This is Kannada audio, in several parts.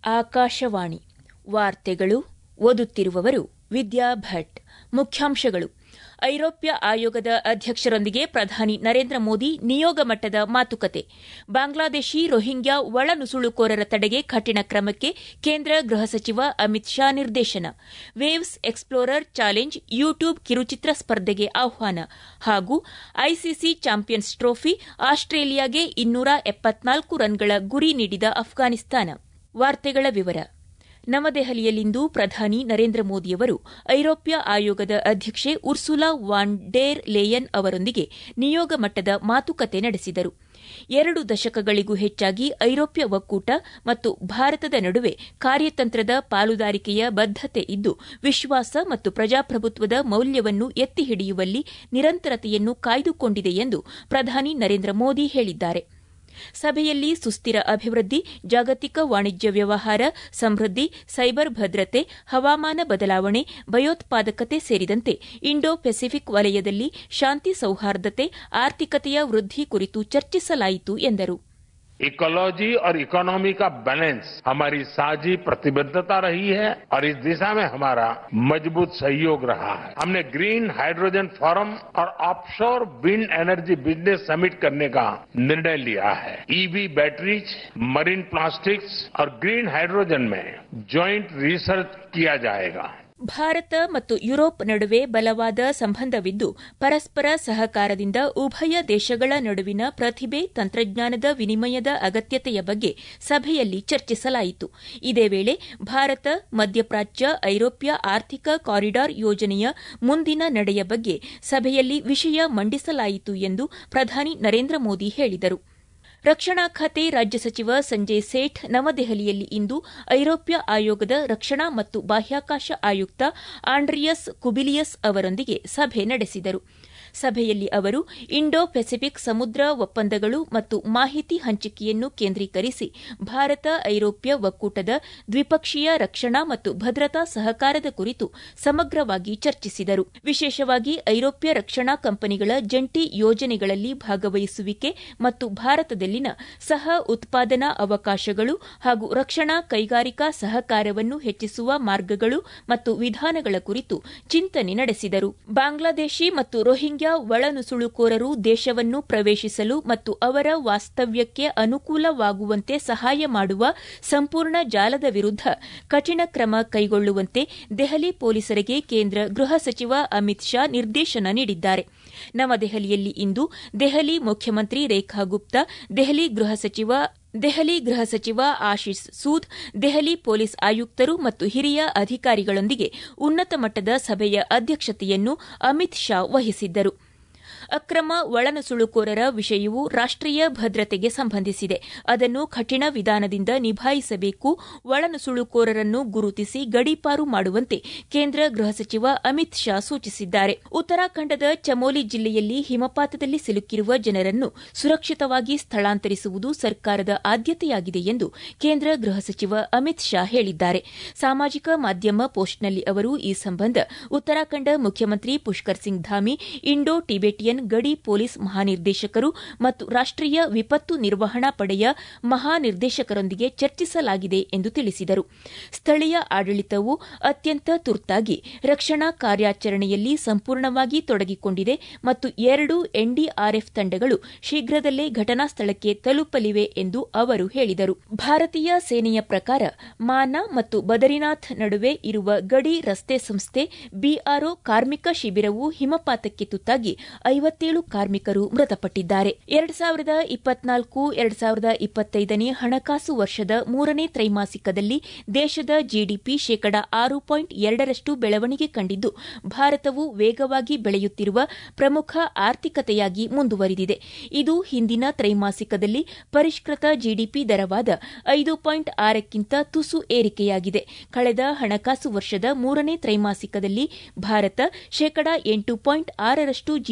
ಆಕಾಶವಾಣಿ ವಾರ್ತೆಗಳು ಓದುತ್ತಿರುವವರು ವಿದ್ಯಾ ಭಟ್ ಮುಖ್ಯಾಂಶಗಳು ಐರೋಪ್ಯ ಆಯೋಗದ ಅಧ್ಯಕ್ಷರೊಂದಿಗೆ ಪ್ರಧಾನಿ ನರೇಂದ್ರ ಮೋದಿ ನಿಯೋಗ ಮಟ್ಟದ ಮಾತುಕತೆ ಬಾಂಗ್ಲಾದೇಶಿ ರೋಹಿಂಗ್ಯಾ ಒಳನುಸುಳುಕೋರರ ತಡೆಗೆ ಕಠಿಣ ಕ್ರಮಕ್ಕೆ ಕೇಂದ್ರ ಗೃಹ ಸಚಿವ ಅಮಿತ್ ಶಾ ನಿರ್ದೇಶನ ವೇವ್ಸ್ ಎಕ್ಸ್ಪ್ಲೋರರ್ ಚಾಲೆಂಜ್ ಯೂಟ್ಯೂಬ್ ಕಿರುಚಿತ್ರ ಸ್ಪರ್ಧೆಗೆ ಆಹ್ವಾನ ಹಾಗೂ ಐಸಿಸಿ ಚಾಂಪಿಯನ್ಸ್ ಟ್ರೋಫಿ ಆಸ್ಟ್ರೇಲಿಯಾಗೆ ಇನ್ನೂರ ಎಪ್ಪತ್ನಾಲ್ಕು ರನ್ಗಳ ಗುರಿ ನೀಡಿದ ಅಫ್ಘಾನಿಸ್ತಾನ ವಾರ್ತೆಗಳ ವಿವರ ನವದೆಹಲಿಯಲ್ಲಿಂದು ಪ್ರಧಾನಿ ನರೇಂದ್ರ ಮೋದಿಯವರು ಐರೋಪ್ಯ ಆಯೋಗದ ಅಧ್ಯಕ್ಷೆ ಉರ್ಸುಲಾ ವಾನ್ ಡೇರ್ ಲೇಯನ್ ಅವರೊಂದಿಗೆ ನಿಯೋಗ ಮಟ್ಟದ ಮಾತುಕತೆ ನಡೆಸಿದರು ಎರಡು ದಶಕಗಳಿಗೂ ಹೆಚ್ಚಾಗಿ ಐರೋಪ್ಯ ಒಕ್ಕೂಟ ಮತ್ತು ಭಾರತದ ನಡುವೆ ಕಾರ್ಯತಂತ್ರದ ಪಾಲುದಾರಿಕೆಯ ಬದ್ದತೆ ಇದ್ದು ವಿಶ್ವಾಸ ಮತ್ತು ಪ್ರಜಾಪ್ರಭುತ್ವದ ಮೌಲ್ಯವನ್ನು ಎತ್ತಿ ಹಿಡಿಯುವಲ್ಲಿ ನಿರಂತರತೆಯನ್ನು ಕಾಯ್ದುಕೊಂಡಿದೆ ಎಂದು ಪ್ರಧಾನಿ ನರೇಂದ್ರ ಮೋದಿ ಹೇಳಿದ್ದಾರೆ ಸಭೆಯಲ್ಲಿ ಸುಸ್ಥಿರ ಅಭಿವೃದ್ಧಿ ಜಾಗತಿಕ ವಾಣಿಜ್ಯ ವ್ಯವಹಾರ ಸಮೃದ್ಧಿ ಸೈಬರ್ ಭದ್ರತೆ ಹವಾಮಾನ ಬದಲಾವಣೆ ಭಯೋತ್ಪಾದಕತೆ ಸೇರಿದಂತೆ ಇಂಡೋ ಪೆಸಿಫಿಕ್ ವಲಯದಲ್ಲಿ ಶಾಂತಿ ಸೌಹಾರ್ದತೆ ಆರ್ಥಿಕತೆಯ ವೃದ್ಧಿ ಕುರಿತು ಚರ್ಚಿಸಲಾಯಿತು ಎಂದರು इकोलॉजी और इकोनॉमी का बैलेंस हमारी साझी प्रतिबद्धता रही है और इस दिशा में हमारा मजबूत सहयोग रहा है हमने ग्रीन हाइड्रोजन फोरम और offshore wind energy business summit करने का निर्णय लिया है ईवी बैटरीज मरीन प्लास्टिक्स और ग्रीन हाइड्रोजन में ज्वाइंट रिसर्च किया जाएगा ಭಾರತ ಮತ್ತು ಯುರೋಪ್ ನಡುವೆ ಬಲವಾದ ಸಂಬಂಧವಿದ್ದು ಪರಸ್ಪರ ಸಹಕಾರದಿಂದ ಉಭಯ ದೇಶಗಳ ನಡುವಿನ ಪ್ರತಿಭೆ ತಂತ್ರಜ್ಞಾನದ ವಿನಿಮಯದ ಅಗತ್ಯತೆಯ ಬಗ್ಗೆ ಸಭೆಯಲ್ಲಿ ಚರ್ಚಿಸಲಾಯಿತು ಇದೇ ವೇಳೆ ಭಾರತ ಮಧ್ಯಪ್ರಾಚ್ಯ ಐರೋಪ್ಯ ಆರ್ಥಿಕ ಕಾರಿಡಾರ್ ಯೋಜನೆಯ ಮುಂದಿನ ನಡೆಯ ಬಗ್ಗೆ ಸಭೆಯಲ್ಲಿ ವಿಷಯ ಮಂಡಿಸಲಾಯಿತು ಎಂದು ಪ್ರಧಾನಿ ನರೇಂದ್ರ ಮೋದಿ ಹೇಳಿದರು ರಕ್ಷಣಾ ಖಾತೆ ರಾಜ್ಯ ಸಚಿವ ಸಂಜಯ್ ಸೇಠ್ ನವದೆಹಲಿಯಲ್ಲಿ ಇಂದು ಐರೋಪ್ಯ ಆಯೋಗದ ರಕ್ಷಣಾ ಮತ್ತು ಬಾಹ್ಯಾಕಾಶ ಆಯುಕ್ತ ಆಂಡ್ರಿಯಸ್ ಕುಬಿಲಿಯಸ್ ಅವರೊಂದಿಗೆ ಸಭೆ ನಡೆಸಿದರು ಸಭೆಯಲ್ಲಿ ಅವರು ಇಂಡೋ ಪೆಸಿಫಿಕ್ ಸಮುದ್ರ ಒಪ್ಪಂದಗಳು ಮತ್ತು ಮಾಹಿತಿ ಹಂಚಿಕೆಯನ್ನು ಕೇಂದ್ರೀಕರಿಸಿ ಭಾರತ ಐರೋಪ್ಯ ಒಕ್ಕೂಟದ ದ್ವಿಪಕ್ಷೀಯ ರಕ್ಷಣಾ ಮತ್ತು ಭದ್ರತಾ ಸಹಕಾರದ ಕುರಿತು ಸಮಗ್ರವಾಗಿ ಚರ್ಚಿಸಿದರು ವಿಶೇಷವಾಗಿ ಐರೋಪ್ಯ ರಕ್ಷಣಾ ಕಂಪನಿಗಳ ಜಂಟಿ ಯೋಜನೆಗಳಲ್ಲಿ ಭಾಗವಹಿಸುವಿಕೆ ಮತ್ತು ಭಾರತದಲ್ಲಿನ ಸಹ ಉತ್ಪಾದನಾ ಅವಕಾಶಗಳು ಹಾಗೂ ರಕ್ಷಣಾ ಕೈಗಾರಿಕಾ ಸಹಕಾರವನ್ನು ಹೆಚ್ಚಿಸುವ ಮಾರ್ಗಗಳು ಮತ್ತು ವಿಧಾನಗಳ ಕುರಿತು ಚಿಂತನೆ ನಡೆಸಿದರು ಬಾಂಗ್ಲಾದೇಶಿ ಮತ್ತು ರೋಹಿಂಗ್ಯಾ ಒಳನುಸುಳುಕೋರರು ದೇಶವನ್ನು ಪ್ರವೇಶಿಸಲು ಮತ್ತು ಅವರ ವಾಸ್ತವ್ಯಕ್ಕೆ ಅನುಕೂಲವಾಗುವಂತೆ ಸಹಾಯ ಮಾಡುವ ಸಂಪೂರ್ಣ ಜಾಲದ ವಿರುದ್ದ ಕಠಿಣ ಕ್ರಮ ಕೈಗೊಳ್ಳುವಂತೆ ದೆಹಲಿ ಪೊಲೀಸರಿಗೆ ಕೇಂದ್ರ ಗೃಹ ಸಚಿವ ಅಮಿತ್ ಶಾ ನಿರ್ದೇಶನ ನೀಡಿದ್ದಾರೆ ನವದೆಹಲಿಯಲ್ಲಿ ಇಂದು ದೆಹಲಿ ಮುಖ್ಯಮಂತ್ರಿ ರೇಖಾ ಗುಪ್ತಾ ದೆಹಲಿ ಗೃಹ ಸಚಿವ ದೆಹಲಿ ಗೃಹ ಸಚಿವ ಆಶೀಶ್ ಸೂದ್ ದೆಹಲಿ ಪೊಲೀಸ್ ಆಯುಕ್ತರು ಮತ್ತು ಹಿರಿಯ ಅಧಿಕಾರಿಗಳೊಂದಿಗೆ ಉನ್ನತ ಮಟ್ಟದ ಸಭೆಯ ಅಧ್ಯಕ್ಷತೆಯನ್ನು ಅಮಿತ್ ಶಾ ವಹಿಸಿದ್ದರು ಅಕ್ರಮ ಒಳನುಸುಳುಕೋರರ ವಿಷಯವು ರಾಷ್ಟೀಯ ಭದ್ರತೆಗೆ ಸಂಬಂಧಿಸಿದೆ ಅದನ್ನು ಕಠಿಣ ವಿಧಾನದಿಂದ ನಿಭಾಯಿಸಬೇಕು ಒಳನುಸುಳುಕೋರರನ್ನು ಗುರುತಿಸಿ ಗಡೀಪಾರು ಮಾಡುವಂತೆ ಕೇಂದ್ರ ಗೃಹ ಸಚಿವ ಅಮಿತ್ ಶಾ ಸೂಚಿಸಿದ್ದಾರೆ ಉತ್ತರಾಖಂಡದ ಚಮೋಲಿ ಜಿಲ್ಲೆಯಲ್ಲಿ ಹಿಮಪಾತದಲ್ಲಿ ಸಿಲುಕಿರುವ ಜನರನ್ನು ಸುರಕ್ಷಿತವಾಗಿ ಸ್ಥಳಾಂತರಿಸುವುದು ಸರ್ಕಾರದ ಆದ್ಯತೆಯಾಗಿದೆ ಎಂದು ಕೇಂದ್ರ ಗೃಹ ಸಚಿವ ಅಮಿತ್ ಶಾ ಹೇಳಿದ್ದಾರೆ ಸಾಮಾಜಿಕ ಮಾಧ್ಯಮ ಪೋಸ್ಟ್ನಲ್ಲಿ ಅವರು ಈ ಸಂಬಂಧ ಉತ್ತರಾಖಂಡ ಮುಖ್ಯಮಂತ್ರಿ ಪುಷ್ಕರ್ ಸಿಂಗ್ ಧಾಮಿ ಇಂಡೋ ಟಿಬೆಟಿಯನ್ ಗಡಿ ಪೊಲೀಸ್ ಮಹಾನಿರ್ದೇಶಕರು ಮತ್ತು ರಾಷ್ಟೀಯ ವಿಪತ್ತು ನಿರ್ವಹಣಾ ಪಡೆಯ ಮಹಾನಿರ್ದೇಶಕರೊಂದಿಗೆ ಚರ್ಚಿಸಲಾಗಿದೆ ಎಂದು ತಿಳಿಸಿದರು ಸ್ಥಳೀಯ ಆಡಳಿತವು ಅತ್ಯಂತ ತುರ್ತಾಗಿ ರಕ್ಷಣಾ ಕಾರ್ಯಾಚರಣೆಯಲ್ಲಿ ಸಂಪೂರ್ಣವಾಗಿ ತೊಡಗಿಕೊಂಡಿದೆ ಮತ್ತು ಎರಡು ಎನ್ಡಿಆರ್ಎಫ್ ತಂಡಗಳು ಶೀಘ್ರದಲ್ಲೇ ಘಟನಾ ಸ್ಥಳಕ್ಕೆ ತಲುಪಲಿವೆ ಎಂದು ಅವರು ಹೇಳಿದರು ಭಾರತೀಯ ಸೇನೆಯ ಪ್ರಕಾರ ಮಾನಾ ಮತ್ತು ಬದರಿನಾಥ್ ನಡುವೆ ಇರುವ ಗಡಿ ರಸ್ತೆ ಸಂಸ್ಥೆ ಬಿಆರ್ಒ ಕಾರ್ಮಿಕ ಶಿಬಿರವು ಹಿಮಪಾತಕ್ಕೆ ತುತ್ತಾಗಿ ಐವತ್ತೇಳು ಕಾರ್ಮಿಕರು ಮೃತಪಟ್ಟಿದ್ದಾರೆ ಎರಡು ಸಾವಿರದ ಇಪ್ಪತ್ನಾಲ್ಕು ಎರಡು ಸಾವಿರದ ಇಪ್ಪತ್ತೈದನೇ ಹಣಕಾಸು ವರ್ಷದ ಮೂರನೇ ತ್ರೈಮಾಸಿಕದಲ್ಲಿ ದೇಶದ ಜಿಡಿಪಿ ಶೇಕಡಾ ಆರು ಪಾಯಿಂಟ್ ಎರಡರಷ್ಟು ಬೆಳವಣಿಗೆ ಕಂಡಿದ್ದು ಭಾರತವು ವೇಗವಾಗಿ ಬೆಳೆಯುತ್ತಿರುವ ಪ್ರಮುಖ ಆರ್ಥಿಕತೆಯಾಗಿ ಮುಂದುವರಿದಿದೆ ಇದು ಹಿಂದಿನ ತ್ರೈಮಾಸಿಕದಲ್ಲಿ ಪರಿಷ್ಕೃತ ಜಿಡಿಪಿ ದರವಾದ ಐದು ಪಾಯಿಂಟ್ ಆರಕ್ಕಿಂತ ತುಸು ಏರಿಕೆಯಾಗಿದೆ ಕಳೆದ ಹಣಕಾಸು ವರ್ಷದ ಮೂರನೇ ತ್ರೈಮಾಸಿಕದಲ್ಲಿ ಭಾರತ ಶೇಕಡಾ ಎಂಟು ಪಾಯಿಂಟ್ ಆರರಷ್ಟು ಜಿಡಿಪಿ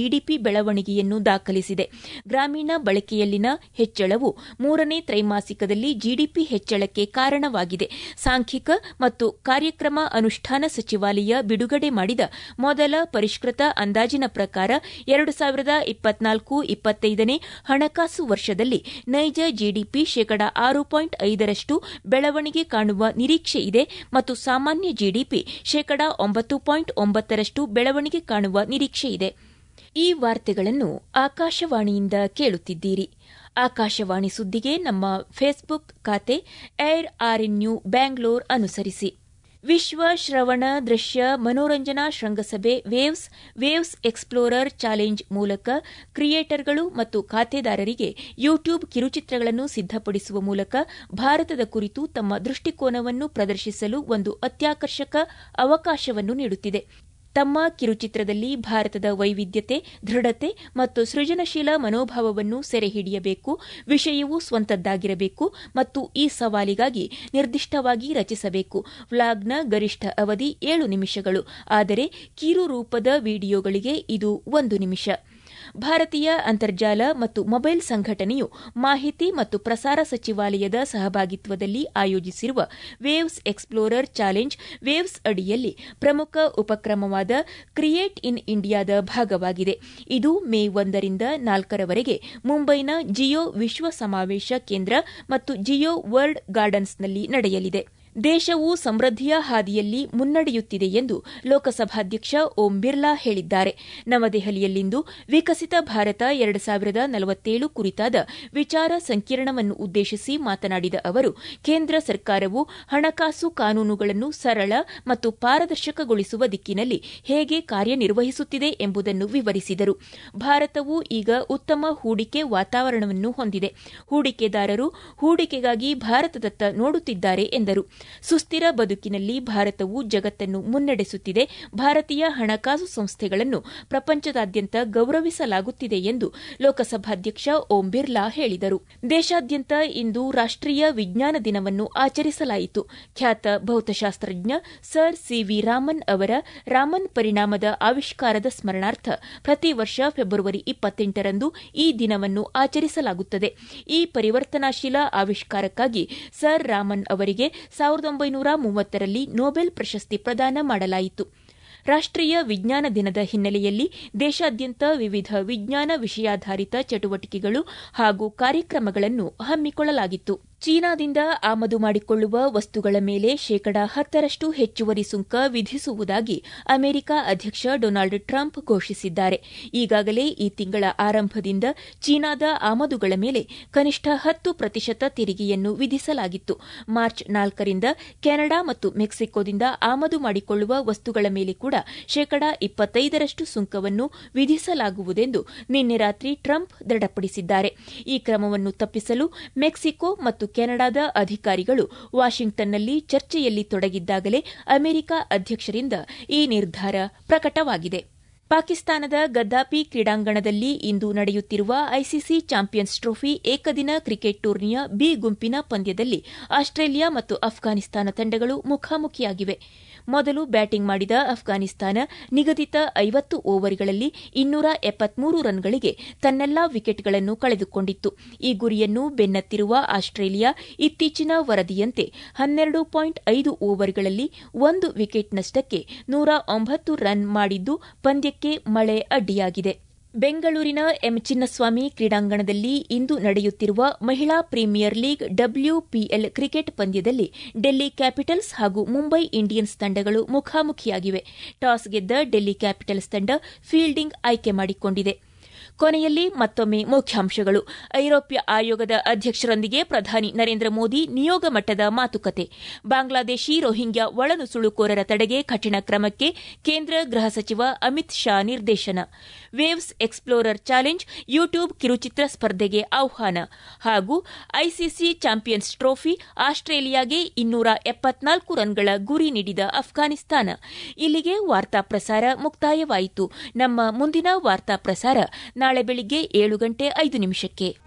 ಬೆಳವಣಿಗೆಯನ್ನು ದಾಖಲಿಸಿದೆ ಗ್ರಾಮೀಣ ಬಳಕೆಯಲ್ಲಿನ ಹೆಚ್ಚಳವು ಮೂರನೇ ತ್ರೈಮಾಸಿಕದಲ್ಲಿ ಜಿಡಿಪಿ ಹೆಚ್ಚಳಕ್ಕೆ ಕಾರಣವಾಗಿದೆ ಸಾಂಖ್ಯಿಕ ಮತ್ತು ಕಾರ್ಯಕ್ರಮ ಅನುಷ್ಠಾನ ಸಚಿವಾಲಯ ಬಿಡುಗಡೆ ಮಾಡಿದ ಮೊದಲ ಪರಿಷ್ಕೃತ ಅಂದಾಜಿನ ಪ್ರಕಾರ ಎರಡು ಸಾವಿರದ ಇಪ್ಪತ್ನಾಲ್ಕು ಇಪ್ಪತ್ತೈದನೇ ಹಣಕಾಸು ವರ್ಷದಲ್ಲಿ ನೈಜ ಜಿಡಿಪಿ ಶೇಕಡಾ ಆರು ಪಾಯಿಂಟ್ ಐದರಷ್ಟು ಬೆಳವಣಿಗೆ ಕಾಣುವ ನಿರೀಕ್ಷೆ ಇದೆ ಮತ್ತು ಸಾಮಾನ್ಯ ಜಿಡಿಪಿ ಶೇಕಡಾ ಒಂಬತ್ತು ಪಾಯಿಂಟ್ ಒಂಬತ್ತರಷ್ಟು ಬೆಳವಣಿಗೆ ಕಾಣುವ ನಿರೀಕ್ಷೆ ಇದೆ ಈ ವಾರ್ತೆಗಳನ್ನು ಆಕಾಶವಾಣಿಯಿಂದ ಕೇಳುತ್ತಿದ್ದೀರಿ ಆಕಾಶವಾಣಿ ಸುದ್ದಿಗೆ ನಮ್ಮ ಫೇಸ್ಬುಕ್ ಖಾತೆ ಏರ್ ಆರ್ಎನ್ಯು ಬ್ಯಾಂಗ್ಲೋರ್ ಅನುಸರಿಸಿ ವಿಶ್ವ ಶ್ರವಣ ದೃಶ್ಯ ಮನೋರಂಜನಾ ಶೃಂಗಸಭೆ ವೇವ್ಸ್ ವೇವ್ಸ್ ಎಕ್ಸ್ಪ್ಲೋರರ್ ಚಾಲೆಂಜ್ ಮೂಲಕ ಕ್ರಿಯೇಟರ್ಗಳು ಮತ್ತು ಖಾತೆದಾರರಿಗೆ ಯೂಟ್ಯೂಬ್ ಕಿರುಚಿತ್ರಗಳನ್ನು ಸಿದ್ದಪಡಿಸುವ ಮೂಲಕ ಭಾರತದ ಕುರಿತು ತಮ್ಮ ದೃಷ್ಟಿಕೋನವನ್ನು ಪ್ರದರ್ಶಿಸಲು ಒಂದು ಅತ್ಯಾಕರ್ಷಕ ಅವಕಾಶವನ್ನು ನೀಡುತ್ತಿದೆ ತಮ್ಮ ಕಿರುಚಿತ್ರದಲ್ಲಿ ಭಾರತದ ವೈವಿಧ್ಯತೆ ದೃಢತೆ ಮತ್ತು ಸೃಜನಶೀಲ ಮನೋಭಾವವನ್ನು ಸೆರೆಹಿಡಿಯಬೇಕು ವಿಷಯವು ಸ್ವಂತದ್ದಾಗಿರಬೇಕು ಮತ್ತು ಈ ಸವಾಲಿಗಾಗಿ ನಿರ್ದಿಷ್ಟವಾಗಿ ರಚಿಸಬೇಕು ವ್ಲಾಗ್ನ ಗರಿಷ್ಠ ಅವಧಿ ಏಳು ನಿಮಿಷಗಳು ಆದರೆ ಕಿರು ರೂಪದ ವಿಡಿಯೋಗಳಿಗೆ ಇದು ಒಂದು ನಿಮಿಷ ಭಾರತೀಯ ಅಂತರ್ಜಾಲ ಮತ್ತು ಮೊಬೈಲ್ ಸಂಘಟನೆಯು ಮಾಹಿತಿ ಮತ್ತು ಪ್ರಸಾರ ಸಚಿವಾಲಯದ ಸಹಭಾಗಿತ್ವದಲ್ಲಿ ಆಯೋಜಿಸಿರುವ ವೇವ್ಸ್ ಎಕ್ಸ್ಪ್ಲೋರರ್ ಚಾಲೆಂಜ್ ವೇವ್ಸ್ ಅಡಿಯಲ್ಲಿ ಪ್ರಮುಖ ಉಪಕ್ರಮವಾದ ಕ್ರಿಯೇಟ್ ಇನ್ ಇಂಡಿಯಾದ ಭಾಗವಾಗಿದೆ ಇದು ಮೇ ಒಂದರಿಂದ ನಾಲ್ಕರವರೆಗೆ ಮುಂಬೈನ ಜಿಯೋ ವಿಶ್ವ ಸಮಾವೇಶ ಕೇಂದ್ರ ಮತ್ತು ಜಿಯೋ ವರ್ಲ್ಡ್ ಗಾರ್ಡನ್ಸ್ನಲ್ಲಿ ನಡೆಯಲಿದೆ ದೇಶವು ಸಮೃದ್ಧಿಯ ಹಾದಿಯಲ್ಲಿ ಮುನ್ನಡೆಯುತ್ತಿದೆ ಎಂದು ಲೋಕಸಭಾಧ್ಯಕ್ಷ ಓಂ ಬಿರ್ಲಾ ಹೇಳಿದ್ದಾರೆ ನವದೆಹಲಿಯಲ್ಲಿಂದು ವಿಕಸಿತ ಭಾರತ ಎರಡು ಸಾವಿರದ ನಲವತ್ತೇಳು ಕುರಿತಾದ ವಿಚಾರ ಸಂಕಿರಣವನ್ನು ಉದ್ದೇಶಿಸಿ ಮಾತನಾಡಿದ ಅವರು ಕೇಂದ್ರ ಸರ್ಕಾರವು ಹಣಕಾಸು ಕಾನೂನುಗಳನ್ನು ಸರಳ ಮತ್ತು ಪಾರದರ್ಶಕಗೊಳಿಸುವ ದಿಕ್ಕಿನಲ್ಲಿ ಹೇಗೆ ಕಾರ್ಯನಿರ್ವಹಿಸುತ್ತಿದೆ ಎಂಬುದನ್ನು ವಿವರಿಸಿದರು ಭಾರತವು ಈಗ ಉತ್ತಮ ಹೂಡಿಕೆ ವಾತಾವರಣವನ್ನು ಹೊಂದಿದೆ ಹೂಡಿಕೆದಾರರು ಹೂಡಿಕೆಗಾಗಿ ಭಾರತದತ್ತ ನೋಡುತ್ತಿದ್ದಾರೆ ಎಂದರು ಸುಸ್ಥಿರ ಬದುಕಿನಲ್ಲಿ ಭಾರತವು ಜಗತ್ತನ್ನು ಮುನ್ನಡೆಸುತ್ತಿದೆ ಭಾರತೀಯ ಹಣಕಾಸು ಸಂಸ್ಥೆಗಳನ್ನು ಪ್ರಪಂಚದಾದ್ಯಂತ ಗೌರವಿಸಲಾಗುತ್ತಿದೆ ಎಂದು ಲೋಕಸಭಾಧ್ಯಕ್ಷ ಓಂ ಬಿರ್ಲಾ ಹೇಳಿದರು ದೇಶಾದ್ಯಂತ ಇಂದು ರಾಷ್ಟೀಯ ವಿಜ್ಞಾನ ದಿನವನ್ನು ಆಚರಿಸಲಾಯಿತು ಖ್ಯಾತ ಭೌತಶಾಸ್ತ್ರಜ್ಞ ಸರ್ ಸಿವಿ ರಾಮನ್ ಅವರ ರಾಮನ್ ಪರಿಣಾಮದ ಆವಿಷ್ಕಾರದ ಸ್ಮರಣಾರ್ಥ ಪ್ರತಿ ವರ್ಷ ಫೆಬ್ರವರಿ ಇಪ್ಪತ್ತೆಂಟರಂದು ಈ ದಿನವನ್ನು ಆಚರಿಸಲಾಗುತ್ತದೆ ಈ ಪರಿವರ್ತನಾಶೀಲ ಆವಿಷ್ಕಾರಕ್ಕಾಗಿ ಸರ್ ರಾಮನ್ ಅವರಿಗೆ ಸಾವಿರದ ಒಂಬೈನೂರ ಮೂವತ್ತರಲ್ಲಿ ನೊಬೆಲ್ ಪ್ರಶಸ್ತಿ ಪ್ರದಾನ ಮಾಡಲಾಯಿತು ರಾಷ್ಟೀಯ ವಿಜ್ಞಾನ ದಿನದ ಹಿನ್ನೆಲೆಯಲ್ಲಿ ದೇಶಾದ್ಯಂತ ವಿವಿಧ ವಿಜ್ಞಾನ ವಿಷಯಾಧಾರಿತ ಚಟುವಟಿಕೆಗಳು ಹಾಗೂ ಕಾರ್ಯಕ್ರಮಗಳನ್ನು ಹಮ್ಮಿಕೊಳ್ಳಲಾಗಿತ್ತು ಚೀನಾದಿಂದ ಆಮದು ಮಾಡಿಕೊಳ್ಳುವ ವಸ್ತುಗಳ ಮೇಲೆ ಶೇಕಡಾ ಹತ್ತರಷ್ಟು ಹೆಚ್ಚುವರಿ ಸುಂಕ ವಿಧಿಸುವುದಾಗಿ ಅಮೆರಿಕ ಅಧ್ಯಕ್ಷ ಡೊನಾಲ್ಡ್ ಟ್ರಂಪ್ ಘೋಷಿಸಿದ್ದಾರೆ ಈಗಾಗಲೇ ಈ ತಿಂಗಳ ಆರಂಭದಿಂದ ಚೀನಾದ ಆಮದುಗಳ ಮೇಲೆ ಕನಿಷ್ಠ ಹತ್ತು ಪ್ರತಿಶತ ತೆರಿಗೆಯನ್ನು ವಿಧಿಸಲಾಗಿತ್ತು ಮಾರ್ಚ್ ನಾಲ್ಕರಿಂದ ಕೆನಡಾ ಮತ್ತು ಮೆಕ್ಸಿಕೋದಿಂದ ಆಮದು ಮಾಡಿಕೊಳ್ಳುವ ವಸ್ತುಗಳ ಮೇಲೆ ಕೂಡ ಶೇಕಡಾ ಇಪ್ಪತ್ತೈದರಷ್ಟು ಸುಂಕವನ್ನು ವಿಧಿಸಲಾಗುವುದೆಂದು ನಿನ್ನೆ ರಾತ್ರಿ ಟ್ರಂಪ್ ದೃಢಪಡಿಸಿದ್ದಾರೆ ಈ ಕ್ರಮವನ್ನು ತಪ್ಪಿಸಲು ಮೆಕ್ಸಿಕೋ ಮತ್ತು ಕೆನಡಾದ ಅಧಿಕಾರಿಗಳು ವಾಷಿಂಗ್ಟನ್ನಲ್ಲಿ ಚರ್ಚೆಯಲ್ಲಿ ತೊಡಗಿದ್ದಾಗಲೇ ಅಮೆರಿಕ ಅಧ್ಯಕ್ಷರಿಂದ ಈ ನಿರ್ಧಾರ ಪ್ರಕಟವಾಗಿದೆ ಪಾಕಿಸ್ತಾನದ ಗದ್ದಾಪಿ ಕ್ರೀಡಾಂಗಣದಲ್ಲಿ ಇಂದು ನಡೆಯುತ್ತಿರುವ ಐಸಿಸಿ ಚಾಂಪಿಯನ್ಸ್ ಟ್ರೋಫಿ ಏಕದಿನ ಕ್ರಿಕೆಟ್ ಟೂರ್ನಿಯ ಬಿ ಗುಂಪಿನ ಪಂದ್ಯದಲ್ಲಿ ಆಸ್ಟ್ರೇಲಿಯಾ ಮತ್ತು ಅಫ್ಘಾನಿಸ್ತಾನ ತಂಡಗಳು ಮುಖಾಮುಖಿಯಾಗಿವೆ ಮೊದಲು ಬ್ಯಾಟಿಂಗ್ ಮಾಡಿದ ಅಫ್ಘಾನಿಸ್ತಾನ ನಿಗದಿತ ಐವತ್ತು ಓವರ್ಗಳಲ್ಲಿ ಇನ್ನೂರ ಎಪ್ಪತ್ಮೂರು ರನ್ಗಳಿಗೆ ತನ್ನೆಲ್ಲಾ ವಿಕೆಟ್ಗಳನ್ನು ಕಳೆದುಕೊಂಡಿತ್ತು ಈ ಗುರಿಯನ್ನು ಬೆನ್ನತ್ತಿರುವ ಆಸ್ಟ್ರೇಲಿಯಾ ಇತ್ತೀಚಿನ ವರದಿಯಂತೆ ಹನ್ನೆರಡು ಪಾಯಿಂಟ್ ಐದು ಓವರ್ಗಳಲ್ಲಿ ಒಂದು ವಿಕೆಟ್ ನಷ್ಟಕ್ಕೆ ನೂರ ಒಂಬತ್ತು ರನ್ ಮಾಡಿದ್ದು ಪಂದ್ಯಕ್ಕೆ ಮಳೆ ಅಡ್ಡಿಯಾಗಿದೆ ಬೆಂಗಳೂರಿನ ಎಂ ಚಿನ್ನಸ್ವಾಮಿ ಕ್ರೀಡಾಂಗಣದಲ್ಲಿ ಇಂದು ನಡೆಯುತ್ತಿರುವ ಮಹಿಳಾ ಪ್ರೀಮಿಯರ್ ಲೀಗ್ ಡಬ್ಲ್ಯೂಪಿಎಲ್ ಕ್ರಿಕೆಟ್ ಪಂದ್ಯದಲ್ಲಿ ಡೆಲ್ಲಿ ಕ್ಯಾಪಿಟಲ್ಸ್ ಹಾಗೂ ಮುಂಬೈ ಇಂಡಿಯನ್ಸ್ ತಂಡಗಳು ಮುಖಾಮುಖಿಯಾಗಿವೆ ಟಾಸ್ ಗೆದ್ದ ಡೆಲ್ಲಿ ಕ್ಯಾಪಿಟಲ್ಸ್ ತಂಡ ಫೀಲ್ಡಿಂಗ್ ಆಯ್ಕೆ ಮಾಡಿಕೊಂಡಿದೆ ಕೊನೆಯಲ್ಲಿ ಮತ್ತೊಮ್ಮೆ ಮುಖ್ಯಾಂಶಗಳು ಐರೋಪ್ಯ ಆಯೋಗದ ಅಧ್ಯಕ್ಷರೊಂದಿಗೆ ಪ್ರಧಾನಿ ನರೇಂದ್ರ ಮೋದಿ ನಿಯೋಗ ಮಟ್ಟದ ಮಾತುಕತೆ ಬಾಂಗ್ಲಾದೇಶಿ ರೋಹಿಂಗ್ಯಾ ಒಳನುಸುಳುಕೋರರ ತಡೆಗೆ ಕಠಿಣ ಕ್ರಮಕ್ಕೆ ಕೇಂದ್ರ ಗೃಹ ಸಚಿವ ಅಮಿತ್ ಶಾ ನಿರ್ದೇಶನ ವೇವ್ಸ್ ಎಕ್ಸ್ಪ್ಲೋರರ್ ಚಾಲೆಂಜ್ ಯೂಟ್ಯೂಬ್ ಕಿರುಚಿತ್ರ ಸ್ಪರ್ಧೆಗೆ ಆಹ್ವಾನ ಹಾಗೂ ಐಸಿಸಿ ಚಾಂಪಿಯನ್ಸ್ ಟ್ರೋಫಿ ಆಸ್ಟ್ರೇಲಿಯಾಗೆ ಇನ್ನೂರ ಎಪ್ಪತ್ನಾಲ್ಕು ರನ್ಗಳ ಗುರಿ ನೀಡಿದ ಅಫ್ಘಾನಿಸ್ತಾನ ಇಲ್ಲಿಗೆ ವಾರ್ತಾ ಪ್ರಸಾರ ಮುಕ್ತಾಯವಾಯಿತು ನಮ್ಮ ಮುಂದಿನ ವಾರ್ತಾ ಪ್ರಸಾರ ನಾಳೆ ಬೆಳಿಗ್ಗೆ ಏಳು ಗಂಟೆ ಐದು ನಿಮಿಷಕ್ಕೆ